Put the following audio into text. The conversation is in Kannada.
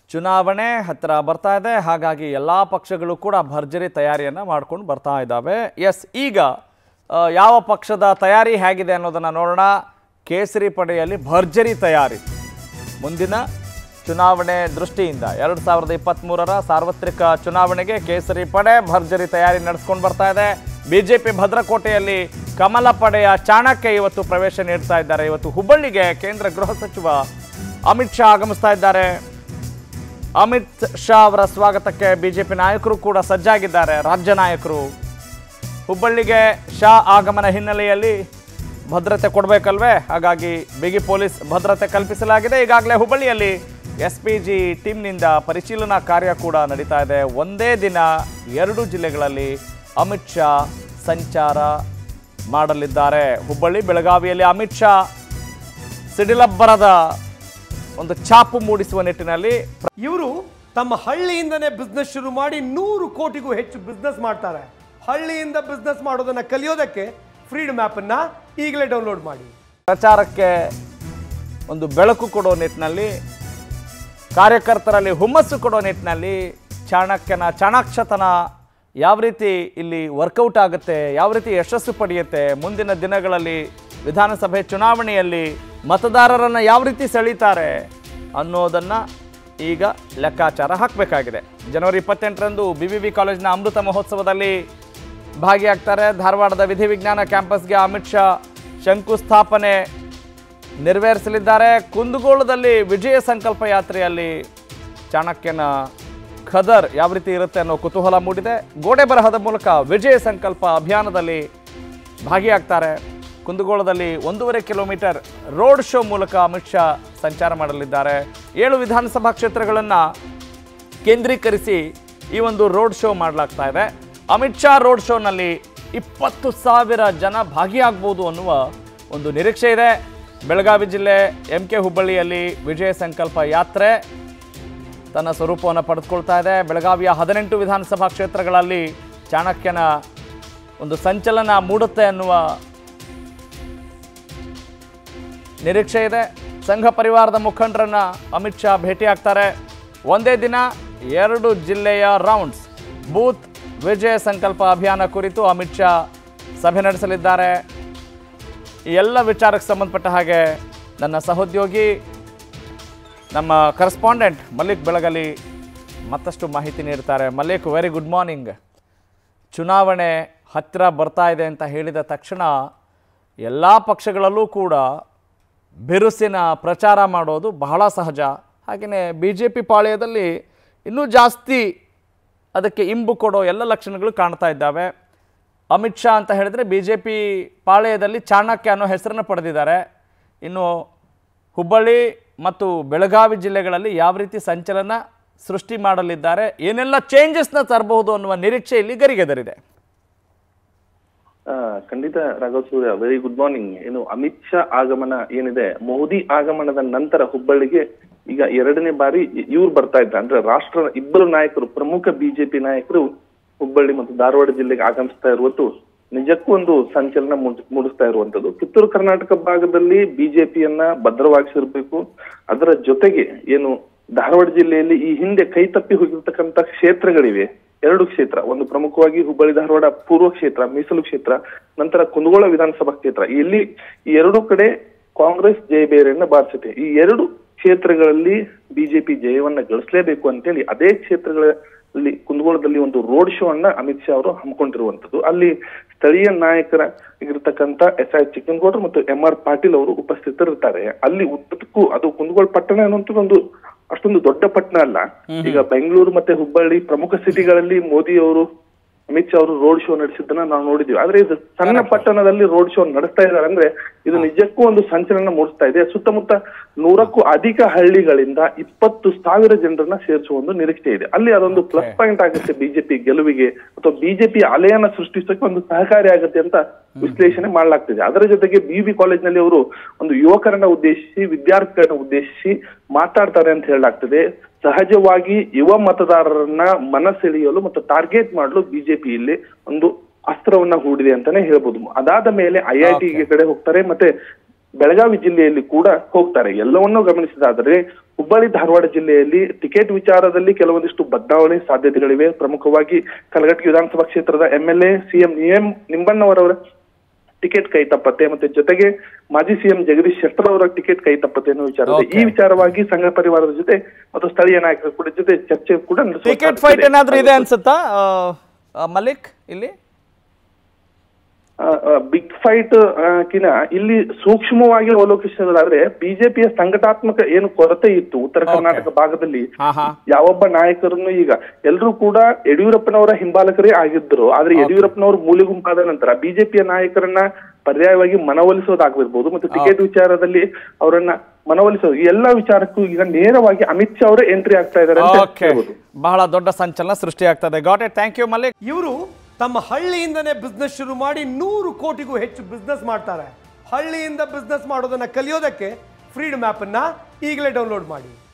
ಚುನಾವಣೆ ಹತ್ತಿರ ಬರ್ತಾ ಇದೆ ಹಾಗಾಗಿ ಎಲ್ಲ ಪಕ್ಷಗಳು ಕೂಡ ಭರ್ಜರಿ ತಯಾರಿಯನ್ನು ಮಾಡ್ಕೊಂಡು ಬರ್ತಾ ಇದ್ದಾವೆ ಎಸ್ ಈಗ ಆ, ಯಾವ ಪಕ್ಷದ ತಯಾರಿ ಹೇಗಿದೆ ಅನ್ನೋದನ್ನು ನೋಡೋಣ ಕೇಸರಿ ಪಡೆಯಲ್ಲಿ ಭರ್ಜರಿ ತಯಾರಿ ಮುಂದಿನ ಚುನಾವಣೆ ದೃಷ್ಟಿಯಿಂದ ಎರಡು ಸಾವಿರದ ಇಪ್ಪತ್ತ್ಮೂರರ ಸಾರ್ವತ್ರಿಕ ಚುನಾವಣೆಗೆ ಕೇಸರಿ ಪಡೆ ಭರ್ಜರಿ ತಯಾರಿ ನಡೆಸ್ಕೊಂಡು ಬರ್ತಾ ಇದೆ ಬಿಜೆಪಿ ಭದ್ರಕೋಟೆಯಲ್ಲಿ ಕಮಲ ಪಡೆಯ ಚಾಣಕ್ಯ ಇವತ್ತು ಪ್ರವೇಶ ನೀಡ್ತಾ ಇದ್ದಾರೆ ಇವತ್ತು ಹುಬ್ಬಳ್ಳಿಗೆ ಕೇಂದ್ರ ಗೃಹ ಸಚಿವ ಅಮಿತ್ ಶಾ ಆಗಮಿಸ್ತಾ ಇದ್ದಾರೆ ಅಮಿತ್ ಶಾ ಅವರ ಸ್ವಾಗತಕ್ಕೆ ಬಿಜೆಪಿ ನಾಯಕರು ಕೂಡ ಸಜ್ಜಾಗಿದ್ದಾರೆ ರಾಜ್ಯ ನಾಯಕರು ಹುಬ್ಬಳ್ಳಿಗೆ ಶಾ ಆಗಮನ ಹಿನ್ನೆಲೆಯಲ್ಲಿ ಭದ್ರತೆ ಕೊಡಬೇಕಲ್ವೇ ಹಾಗಾಗಿ ಬಿಗಿ ಪೊಲೀಸ್ ಭದ್ರತೆ ಕಲ್ಪಿಸಲಾಗಿದೆ ಈಗಾಗಲೇ ಹುಬ್ಬಳ್ಳಿಯಲ್ಲಿ ಎಸ್ ಪಿ ಜಿ ಟೀಮ್ನಿಂದ ಪರಿಶೀಲನಾ ಕಾರ್ಯ ಕೂಡ ನಡೀತಾ ಇದೆ ಒಂದೇ ದಿನ ಎರಡು ಜಿಲ್ಲೆಗಳಲ್ಲಿ ಅಮಿತ್ ಶಾ ಸಂಚಾರ ಮಾಡಲಿದ್ದಾರೆ ಹುಬ್ಬಳ್ಳಿ ಬೆಳಗಾವಿಯಲ್ಲಿ ಅಮಿತ್ ಶಾ ಸಿಡಿಲಬ್ಬರದ ಒಂದು ಛಾಪು ಮೂಡಿಸುವ ನಿಟ್ಟಿನಲ್ಲಿ ಇವರು ತಮ್ಮ ಹಳ್ಳಿಯಿಂದನೇ ಬಿಸ್ನೆಸ್ ಶುರು ಮಾಡಿ ನೂರು ಕೋಟಿಗೂ ಹೆಚ್ಚು ಬಿಸ್ನೆಸ್ ಮಾಡ್ತಾರೆ ಹಳ್ಳಿಯಿಂದ ಬಿಸ್ನೆಸ್ ಮಾಡೋದನ್ನ ಕಲಿಯೋದಕ್ಕೆ ಫ್ರೀಡಮ್ ಅನ್ನ ಈಗಲೇ ಡೌನ್ಲೋಡ್ ಮಾಡಿ ಪ್ರಚಾರಕ್ಕೆ ಒಂದು ಬೆಳಕು ಕೊಡೋ ನಿಟ್ಟಿನಲ್ಲಿ ಕಾರ್ಯಕರ್ತರಲ್ಲಿ ಹುಮ್ಮಸ್ಸು ಕೊಡೋ ನಿಟ್ಟಿನಲ್ಲಿ ಚಾಣಕ್ಯನ ಚಾಣಾಕ್ಷತನ ಯಾವ ರೀತಿ ಇಲ್ಲಿ ವರ್ಕೌಟ್ ಆಗುತ್ತೆ ಯಾವ ರೀತಿ ಯಶಸ್ಸು ಪಡೆಯುತ್ತೆ ಮುಂದಿನ ದಿನಗಳಲ್ಲಿ ವಿಧಾನಸಭೆ ಚುನಾವಣೆಯಲ್ಲಿ ಮತದಾರರನ್ನು ಯಾವ ರೀತಿ ಸೆಳೀತಾರೆ ಅನ್ನೋದನ್ನು ಈಗ ಲೆಕ್ಕಾಚಾರ ಹಾಕಬೇಕಾಗಿದೆ ಜನವರಿ ಇಪ್ಪತ್ತೆಂಟರಂದು ಬಿ ವಿ ವಿ ಕಾಲೇಜಿನ ಅಮೃತ ಮಹೋತ್ಸವದಲ್ಲಿ ಭಾಗಿಯಾಗ್ತಾರೆ ಧಾರವಾಡದ ವಿಧಿವಿಜ್ಞಾನ ಕ್ಯಾಂಪಸ್ಗೆ ಅಮಿತ್ ಶಾ ಶಂಕುಸ್ಥಾಪನೆ ನೆರವೇರಿಸಲಿದ್ದಾರೆ ಕುಂದಗೋಳದಲ್ಲಿ ವಿಜಯ ಸಂಕಲ್ಪ ಯಾತ್ರೆಯಲ್ಲಿ ಚಾಣಕ್ಯನ ಖದರ್ ಯಾವ ರೀತಿ ಇರುತ್ತೆ ಅನ್ನೋ ಕುತೂಹಲ ಮೂಡಿದೆ ಗೋಡೆ ಬರಹದ ಮೂಲಕ ವಿಜಯ ಸಂಕಲ್ಪ ಅಭಿಯಾನದಲ್ಲಿ ಭಾಗಿಯಾಗ್ತಾರೆ ಕುಂದಗೋಳದಲ್ಲಿ ಒಂದೂವರೆ ಕಿಲೋಮೀಟರ್ ರೋಡ್ ಶೋ ಮೂಲಕ ಅಮಿತ್ ಶಾ ಸಂಚಾರ ಮಾಡಲಿದ್ದಾರೆ ಏಳು ವಿಧಾನಸಭಾ ಕ್ಷೇತ್ರಗಳನ್ನು ಕೇಂದ್ರೀಕರಿಸಿ ಈ ಒಂದು ರೋಡ್ ಶೋ ಮಾಡಲಾಗ್ತಾ ಇದೆ ಅಮಿತ್ ಶಾ ರೋಡ್ ಶೋನಲ್ಲಿ ಇಪ್ಪತ್ತು ಸಾವಿರ ಜನ ಭಾಗಿಯಾಗ್ಬೋದು ಅನ್ನುವ ಒಂದು ನಿರೀಕ್ಷೆ ಇದೆ ಬೆಳಗಾವಿ ಜಿಲ್ಲೆ ಎಂ ಕೆ ಹುಬ್ಬಳ್ಳಿಯಲ್ಲಿ ವಿಜಯ ಸಂಕಲ್ಪ ಯಾತ್ರೆ ತನ್ನ ಸ್ವರೂಪವನ್ನು ಪಡೆದುಕೊಳ್ತಾ ಇದೆ ಬೆಳಗಾವಿಯ ಹದಿನೆಂಟು ವಿಧಾನಸಭಾ ಕ್ಷೇತ್ರಗಳಲ್ಲಿ ಚಾಣಕ್ಯನ ಒಂದು ಸಂಚಲನ ಮೂಡುತ್ತೆ ಅನ್ನುವ ನಿರೀಕ್ಷೆ ಇದೆ ಸಂಘ ಪರಿವಾರದ ಮುಖಂಡರನ್ನ ಅಮಿತ್ ಶಾ ಭೇಟಿಯಾಗ್ತಾರೆ ಒಂದೇ ದಿನ ಎರಡು ಜಿಲ್ಲೆಯ ರೌಂಡ್ಸ್ ಬೂತ್ ವಿಜಯ ಸಂಕಲ್ಪ ಅಭಿಯಾನ ಕುರಿತು ಅಮಿತ್ ಶಾ ಸಭೆ ನಡೆಸಲಿದ್ದಾರೆ ಈ ಎಲ್ಲ ವಿಚಾರಕ್ಕೆ ಸಂಬಂಧಪಟ್ಟ ಹಾಗೆ ನನ್ನ ಸಹೋದ್ಯೋಗಿ ನಮ್ಮ ಕರೆಸ್ಪಾಂಡೆಂಟ್ ಮಲ್ಲಿಕ್ ಬೆಳಗಲಿ ಮತ್ತಷ್ಟು ಮಾಹಿತಿ ನೀಡ್ತಾರೆ ಮಲ್ಲಿಕ್ ವೆರಿ ಗುಡ್ ಮಾರ್ನಿಂಗ್ ಚುನಾವಣೆ ಹತ್ತಿರ ಬರ್ತಾ ಇದೆ ಅಂತ ಹೇಳಿದ ತಕ್ಷಣ ಎಲ್ಲ ಪಕ್ಷಗಳಲ್ಲೂ ಕೂಡ ಬಿರುಸಿನ ಪ್ರಚಾರ ಮಾಡೋದು ಬಹಳ ಸಹಜ ಹಾಗೆಯೇ ಬಿ ಜೆ ಪಿ ಪಾಳ್ಯದಲ್ಲಿ ಇನ್ನೂ ಜಾಸ್ತಿ ಅದಕ್ಕೆ ಇಂಬು ಕೊಡೋ ಎಲ್ಲ ಲಕ್ಷಣಗಳು ಕಾಣ್ತಾ ಇದ್ದಾವೆ ಅಮಿತ್ ಶಾ ಅಂತ ಹೇಳಿದ್ರೆ ಬಿ ಜೆ ಪಿ ಪಾಳ್ಯದಲ್ಲಿ ಚಾಣಕ್ಯ ಅನ್ನೋ ಹೆಸರನ್ನು ಪಡೆದಿದ್ದಾರೆ ಇನ್ನು ಹುಬ್ಬಳ್ಳಿ ಮತ್ತು ಬೆಳಗಾವಿ ಜಿಲ್ಲೆಗಳಲ್ಲಿ ಯಾವ ರೀತಿ ಸಂಚಲನ ಸೃಷ್ಟಿ ಮಾಡಲಿದ್ದಾರೆ ಏನೆಲ್ಲ ಚೇಂಜಸ್ನ ತರಬಹುದು ಅನ್ನುವ ನಿರೀಕ್ಷೆ ಇಲ್ಲಿ ಗರಿಗೆದರಿದೆ ಆ, ಖಂಡಿತ Raghav Surya very good morning ಏನು ಅಮಿತ್ ಶಾ ಆಗಮನ ಏನಿದೆ ಮೋದಿ ಆಗಮನದ ನಂತರ ಹುಬ್ಬಳ್ಳಿಗೆ ಈಗ ಎರಡನೇ ಬಾರಿ ಇವ್ರು ಬರ್ತಾ ಇದ್ದಾರೆ ಅಂದ್ರೆ ರಾಷ್ಟ್ರ ಇಬ್ಬರು ನಾಯಕರು ಪ್ರಮುಖ ಬಿಜೆಪಿ ನಾಯಕರು ಹುಬ್ಬಳ್ಳಿ ಮತ್ತು ಧಾರವಾಡ ಜಿಲ್ಲೆಗೆ ಆಗಮಿಸ್ತಾ ಇರುವುದು ನಿಜಕ್ಕೂ ಒಂದು ಸಂಚಲನ ಮೂಡ್- ಮೂಡಿಸ್ತಾ ಇರುವಂತದ್ದು ಕಿತ್ತೂರು ಕರ್ನಾಟಕ ಭಾಗದಲ್ಲಿ ಬಿಜೆಪಿಯನ್ನ ಭದ್ರವಾಗಿಸಿರ್ಬೇಕು ಅದರ ಜೊತೆಗೆ ಏನು ಧಾರವಾಡ ಜಿಲ್ಲೆಯಲ್ಲಿ ಈ ಹಿಂದೆ ಕೈ ತಪ್ಪಿ ಹೋಗಿರ್ತಕ್ಕಂತ ಕ್ಷೇತ್ರಗಳಿವೆ ಎರಡು ಕ್ಷೇತ್ರ ಒಂದು ಪ್ರಮುಖವಾಗಿ ಹುಬ್ಬಳ್ಳಿ ಧಾರವಾಡ ಪೂರ್ವ ಕ್ಷೇತ್ರ ಮೀಸಲು ಕ್ಷೇತ್ರ ನಂತರ ಕುಂದಗೋಳ ವಿಧಾನಸಭಾ ಕ್ಷೇತ್ರ ಇಲ್ಲಿ ಈ ಎರಡು ಕಡೆ ಕಾಂಗ್ರೆಸ್ ಜಯಬೇರೆಯನ್ನ ಬಾರಿಸುತ್ತೆ ಈ ಎರಡು ಕ್ಷೇತ್ರಗಳಲ್ಲಿ ಬಿಜೆಪಿ ಜಯವನ್ನ ಗಳಿಸಲೇಬೇಕು ಅಂತೇಳಿ ಅದೇ ಕ್ಷೇತ್ರಗಳಲ್ಲಿ ಕುಂದಗೋಳದಲ್ಲಿ ಒಂದು ರೋಡ್ ಶೋ ಅನ್ನ ಅಮಿತ್ ಶಾ ಅವರು ಹಮ್ಮಿಕೊಂಡಿರುವಂತದ್ದು ಅಲ್ಲಿ ಸ್ಥಳೀಯ ನಾಯಕರ ಇರತಕ್ಕಂತ ಎಸ್ ಐ ಚಿಕ್ಕನಗೌಡರು ಮತ್ತು ಎಂ ಆರ್ ಪಾಟೀಲ್ ಅವರು ಉಪಸ್ಥಿತರಿರ್ತಾರೆ ಅಲ್ಲಿ ಉದ್ದಕ್ಕೂ ಅದು ಕುಂದಗೋಳ ಪಟ್ಟಣ ಅನ್ನುವಂಥದ್ದು ಒಂದು ಅಷ್ಟೊಂದು ದೊಡ್ಡ ಪಟ್ಟಣ ಅಲ್ಲ ಈಗ ಬೆಂಗಳೂರು ಮತ್ತೆ ಹುಬ್ಬಳ್ಳಿ ಪ್ರಮುಖ ಸಿಟಿಗಳಲ್ಲಿ ಮೋದಿ ಅವರು ಅಮಿತ್ ಶಾ ಅವರು ರೋಡ್ ಶೋ ನಡೆಸಿದ್ದನ್ನ ನಾವು ನೋಡಿದ್ವಿ ಆದ್ರೆ ಇದು ಸಣ್ಣ ಪಟ್ಟಣದಲ್ಲಿ ರೋಡ್ ಶೋ ನಡೆಸ್ತಾ ಇದ್ದಾರೆ ಅಂದ್ರೆ ಇದು ನಿಜಕ್ಕೂ ಒಂದು ಸಂಚಲನ ಮೂಡಿಸ್ತಾ ಇದೆ ಸುತ್ತಮುತ್ತ ನೂರಕ್ಕೂ ಅಧಿಕ ಹಳ್ಳಿಗಳಿಂದ ಇಪ್ಪತ್ತು ಸಾವಿರ ಜನರನ್ನ ಸೇರಿಸುವ ಒಂದು ನಿರೀಕ್ಷೆ ಇದೆ ಅಲ್ಲಿ ಅದೊಂದು ಪ್ಲಸ್ ಪಾಯಿಂಟ್ ಆಗುತ್ತೆ ಬಿಜೆಪಿ ಗೆಲುವಿಗೆ ಅಥವಾ ಬಿಜೆಪಿ ಅಲೆಯನ್ನ ಸೃಷ್ಟಿಸೋಕೆ ಒಂದು ಸಹಕಾರಿ ಆಗುತ್ತೆ ಅಂತ ವಿಶ್ಲೇಷಣೆ ಮಾಡಲಾಗ್ತಿದೆ ಅದರ ಜೊತೆಗೆ ಬಿ ವಿ ಕಾಲೇಜ್ನಲ್ಲಿ ಅವರು ಒಂದು ಯುವಕರನ್ನ ಉದ್ದೇಶಿಸಿ ವಿದ್ಯಾರ್ಥಿಗಳನ್ನ ಉದ್ದೇಶಿಸಿ ಮಾತಾಡ್ತಾರೆ ಅಂತ ಹೇಳಲಾಗ್ತದೆ ಸಹಜವಾಗಿ ಯುವ ಮತದಾರರನ್ನ ಮನಸೆಳೆಯಲು ಮತ್ತು ಟಾರ್ಗೆಟ್ ಮಾಡಲು ಬಿಜೆಪಿ ಇಲ್ಲಿ ಒಂದು ಅಸ್ತ್ರವನ್ನ ಹೂಡಿದೆ ಅಂತಾನೆ ಹೇಳ್ಬೋದು ಅದಾದ ಮೇಲೆ ಐ ಐ ಟಿ ಕಡೆ ಹೋಗ್ತಾರೆ ಮತ್ತೆ ಬೆಳಗಾವಿ ಜಿಲ್ಲೆಯಲ್ಲಿ ಕೂಡ ಹೋಗ್ತಾರೆ ಎಲ್ಲವನ್ನೂ ಗಮನಿಸಿದಾದರೆ ಹುಬ್ಬಳ್ಳಿ ಧಾರವಾಡ ಜಿಲ್ಲೆಯಲ್ಲಿ ಟಿಕೆಟ್ ವಿಚಾರದಲ್ಲಿ ಕೆಲವೊಂದಿಷ್ಟು ಬದಲಾವಣೆ ಸಾಧ್ಯತೆಗಳಿವೆ ಪ್ರಮುಖವಾಗಿ ಕಲಘಟಗಿ ವಿಧಾನಸಭಾ ಕ್ಷೇತ್ರದ M L A CM M ನಿಂಬಣ್ಣವರವರ ಟಿಕೆಟ್ ಕೈ ತಪ್ಪತ್ತೆ ಮತ್ತೆ ಜೊತೆಗೆ ಮಾಜಿ ಸಿಎಂ ಜಗದೀಶ್ ಶೆಟ್ಟರ್ ಅವರ ಟಿಕೆಟ್ ಕೈ ತಪ್ಪತ್ತೆ ಅನ್ನೋ ವಿಚಾರ ಇದೆ. ಈ Okay. ವಿಚಾರವಾಗಿ ಸಂಘ ಪರಿವಾರದ ಜೊತೆ ಮತ್ತು ಸ್ಥಳೀಯ ನಾಯಕರ ಕೂಡ ಜೊತೆ ಚರ್ಚೆ ಕೂಡ ನಡೆಸುವ ಟಿಕೆಟ್ ಸಾಧ್ಯತೆ ಫೈಟ್ ಇದೆ. ಏನಾದರೂ ಇದೆ ಅನ್ಸುತ್ತಾ ಆ, ಆ, ಮಲಿಕ್ ಇಲ್ಲಿ ಬಿಗ್ ಫೈಟ್ ಕಿನ ಇಲ್ಲಿ ಸೂಕ್ಷ್ಮವಾಗಿ ಅವಲೋಕಿಸೋದಾದ್ರೆ ಬಿಜೆಪಿಯ ಸಂಘಟಾತ್ಮಕ ಏನು ಕೊರತೆ ಇತ್ತು ಉತ್ತರ Okay. ಕರ್ನಾಟಕ ಭಾಗದಲ್ಲಿ ಹಾ ಹಾ ಯಾವೊಬ್ಬ ನಾಯಕರನ್ನು ಈಗ ಎಲ್ಲರೂ ಕೂಡ ಯಡಿಯೂರಪ್ಪನವರ ಹಿಂಬಾಲಕರೇ ಆಗಿದ್ರು ಆದ್ರೆ ಯಡಿಯೂರಪ್ಪನವರು ಮೂಲೆ ಗುಂಪಾದ ನಂತರ ಬಿಜೆಪಿಯ ನಾಯಕರನ್ನ ಪರ್ಯಾಯವಾಗಿ ಮನವೊಲಿಸೋದಾಗಿರ್ಬೋದು ಮತ್ತೆ ಟಿಕೆಟ್ ವಿಚಾರದಲ್ಲಿ ಅವರನ್ನ ಮನವೊಲಿಸೋದು ಈ ಎಲ್ಲಾ ವಿಚಾರಕ್ಕೂ ಈಗ ನೇರವಾಗಿ ಅಮಿತ್ ಶಾ ಅವರೇ ಎಂಟ್ರಿ ಆಗ್ತಾ ಇದ್ದಾರೆ ಅಂತ ಓಕೆ ಹೇಳ್ಬೋದು ಬಹಳ ದೊಡ್ಡ ಸಂಚಲನ ಸೃಷ್ಟಿ ಆಗ್ತದೆ got it thank you Malik ಇವರು ತಮ್ಮ ಹಳ್ಳಿಯಿಂದನೇ ಬಿಸ್ನೆಸ್ ಶುರು ಮಾಡಿ ನೂರು ಕೋಟಿಗೂ ಹೆಚ್ಚು ಬಿಸ್ನೆಸ್ ಮಾಡ್ತಾರೆ ಹಳ್ಳಿಯಿಂದ ಬಿಸ್ನೆಸ್ ಮಾಡೋದನ್ನ ಕಲಿಯೋದಕ್ಕೆ ಫ್ರೀಡಮ್ ಆ್ಯಪನ್ನು ಈಗಲೇ ಡೌನ್ಲೋಡ್ ಮಾಡಿ